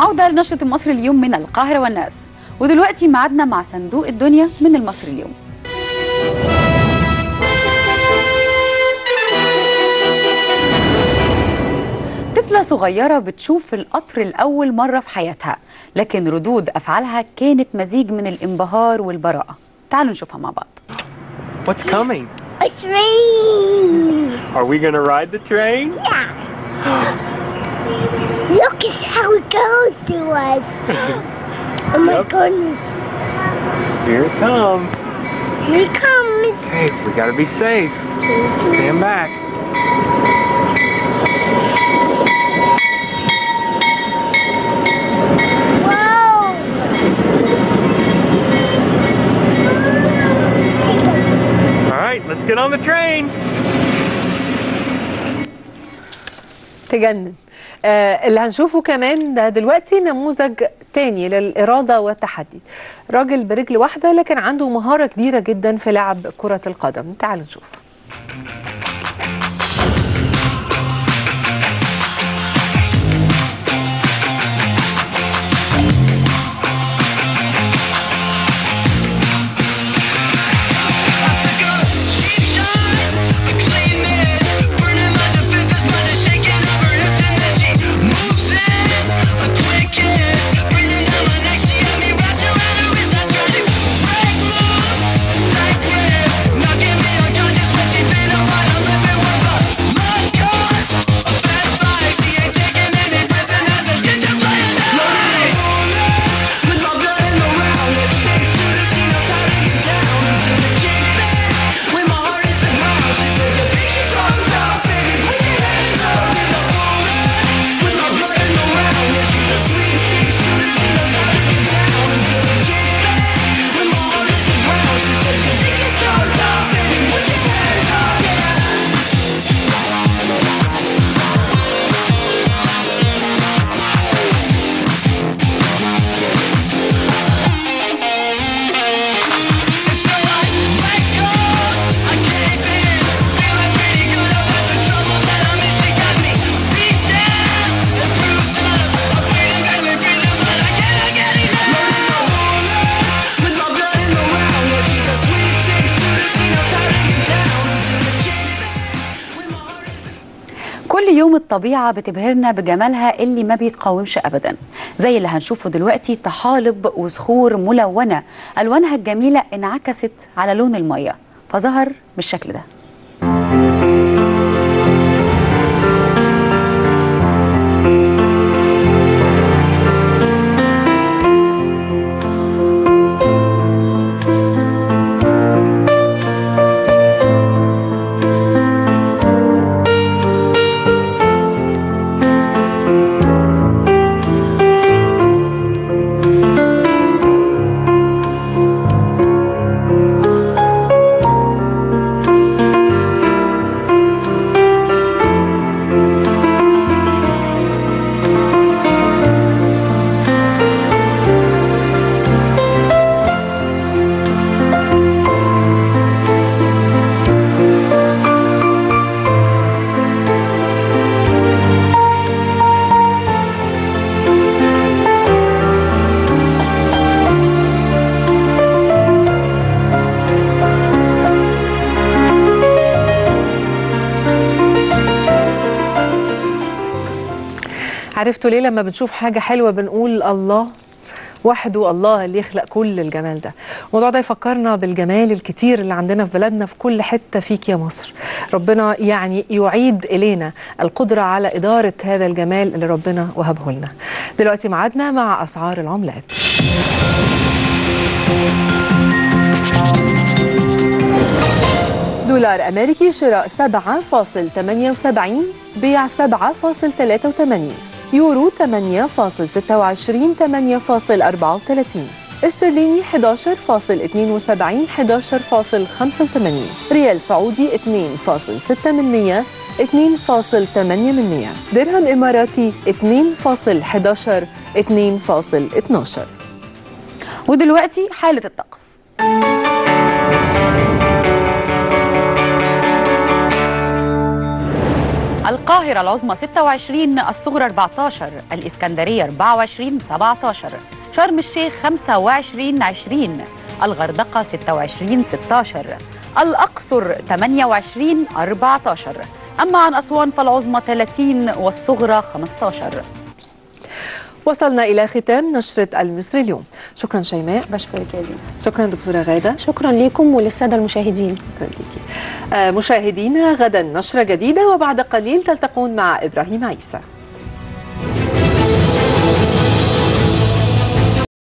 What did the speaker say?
عودة لنشرة المصري اليوم من القاهرة والناس ودلوقتي معادنا مع صندوق الدنيا من المصري اليوم طفلة صغيرة بتشوف القطر لأول مرة في حياتها لكن ردود أفعالها كانت مزيج من الانبهار والبراءة تعالوا نشوفها مع بعض What's coming? A train! Are we gonna ride the train? Yeah. Look at how it goes to us. Oh my Yep. goodness. Here it comes. Here it comes. Hey, we gotta be safe. Stand back. Whoa! All right, let's get on the train. تجنن آه اللي هنشوفه كمان ده دلوقتي نموذج تاني للإرادة والتحدي راجل برجل واحدة لكن عنده مهارة كبيرة جدا في لعب كرة القدم تعالوا نشوف كل يوم الطبيعة بتبهرنا بجمالها اللي ما بيتقاومش أبدا زي اللي هنشوفه دلوقتي طحالب وصخور ملونة ألوانها الجميلة انعكست على لون المية فظهر بالشكل ده عرفتوا ليه لما بنشوف حاجة حلوة بنقول الله وحده الله اللي يخلق كل الجمال ده الموضوع ده يفكرنا بالجمال الكتير اللي عندنا في بلدنا في كل حتة فيك يا مصر ربنا يعني يعيد إلينا القدرة على إدارة هذا الجمال اللي ربنا وهبه لنا دلوقتي معادنا مع أسعار العملات دولار أمريكي شراء 7.78 بيع 7.83 يورو 8.26 8.34 استرليني 11.72 11.85 ريال سعودي 2.6 من 100 2.8 من 100 درهم إماراتي 2.11 2.12 ودلوقتي حالة الطقس القاهرة العظمى 26 الصغرى 14 الإسكندرية 24 17 شرم الشيخ 25 20 الغردقة 26 16 الأقصر 28 14 أما عن أسوان فالعظمى 30 والصغرى 15 وصلنا إلى ختام نشرة المصري اليوم شكرا شيماء بشكرك يا دينا شكرا دكتورة غادة شكرا لكم وللساده المشاهدين شكرا ليكي آه، مشاهدينا غدا نشرة جديدة وبعد قليل تلتقون مع إبراهيم عيسى